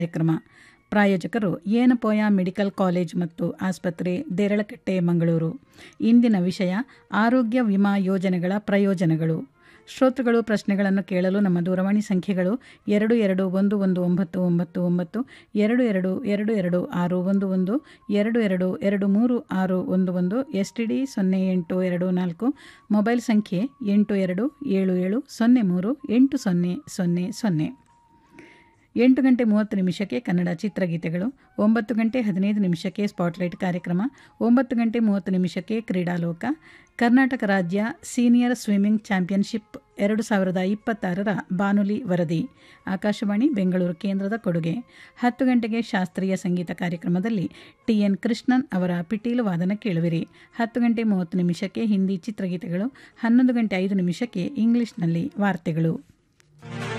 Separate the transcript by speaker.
Speaker 1: ಕಾರ್ಯಕ್ರಮ ಪ್ರಾಯೋಜಕರು Yenepoya medical college ಮತ್ತು ಆಸ್ಪತ್ರೆ ದೇರಳಕಟ್ಟೆ ಮಂಗಳೂರು ಇಂದಿನ ವಿಷಯ ಆರೋಗ್ಯ ವಿಮಾ ಯೋಜನೆಗಳ ಪ್ರಯೋಜನಗಳು ಶ್ರೋತೃಗಳು ಪ್ರಶ್ನೆಗಳನ್ನು ಕೇಳಲು ನಮ್ಮ ದೂರವಾಣಿ ಸಂಖ್ಯೆಗಳು ಎರಡು ಎರಡು ಒಂದು ಒಂದು ಒಂಬತ್ತು ಒಂಬತ್ತು ಒಂಬತ್ತು ಎರಡು ಎರಡು ಎರಡು ಎರಡು ಆರು ಒಂದು ಒಂದು ಎರಡು ಎರಡು ಎರಡು ಮೂರು ಆರು ಒಂದು ಒಂದು ಎಸ್ ಟಿ ಡಿ ಸೊನ್ನೆ ಎಂಟು ಎರಡು ನಾಲ್ಕು ಮೊಬೈಲ್ ಸಂಖ್ಯೆ ಎಂಟು ಎರಡು ಏಳು ಏಳು ಸೊನ್ನೆ ಮೂರು ಎಂಟು ಸೊನ್ನೆ ಸೊನ್ನೆ ಸೊನ್ನೆ ಎಂಟು ಗಂಟೆ ಮೂವತ್ತು ನಿಮಿಷಕ್ಕೆ ಕನ್ನಡ ಚಿತ್ರಗೀತೆಗಳು ಒಂಬತ್ತು ಗಂಟೆ ಹದಿನೈದು ನಿಮಿಷಕ್ಕೆ ಸ್ಪಾಟ್ಲೈಟ್ ಕಾರ್ಯಕ್ರಮ ಒಂಬತ್ತು ಗಂಟೆ ಮೂವತ್ತು ನಿಮಿಷಕ್ಕೆ ಕ್ರೀಡಾಲೋಕ ಕರ್ನಾಟಕ ರಾಜ್ಯ ಸೀನಿಯರ್ ಸ್ವಿಮ್ಮಿಂಗ್ ಚಾಂಪಿಯನ್ಶಿಪ್ ಎರಡು ಸಾವಿರದ ಇಪ್ಪತ್ತಾರರ ಬಾನುಲಿ ವರದಿ ಆಕಾಶವಾಣಿ ಬೆಂಗಳೂರು ಕೇಂದ್ರದ ಕೊಡುಗೆ ಹತ್ತು ಗಂಟೆಗೆ ಶಾಸ್ತ್ರೀಯ ಸಂಗೀತ ಕಾರ್ಯಕ್ರಮದಲ್ಲಿ ಟಿ ಎನ್ ಕೃಷ್ಣನ್ ಅವರ ಪಿಟೀಲು ವಾದನ ಕೇಳುವಿರಿ ಹತ್ತು ಗಂಟೆ ಮೂವತ್ತು ನಿಮಿಷಕ್ಕೆ ಹಿಂದಿ ಚಿತ್ರಗೀತೆಗಳು ಹನ್ನೊಂದು ಗಂಟೆ ಐದು ನಿಮಿಷಕ್ಕೆ ಇಂಗ್ಲಿಷ್ನಲ್ಲಿ ವಾರ್ತೆಗಳು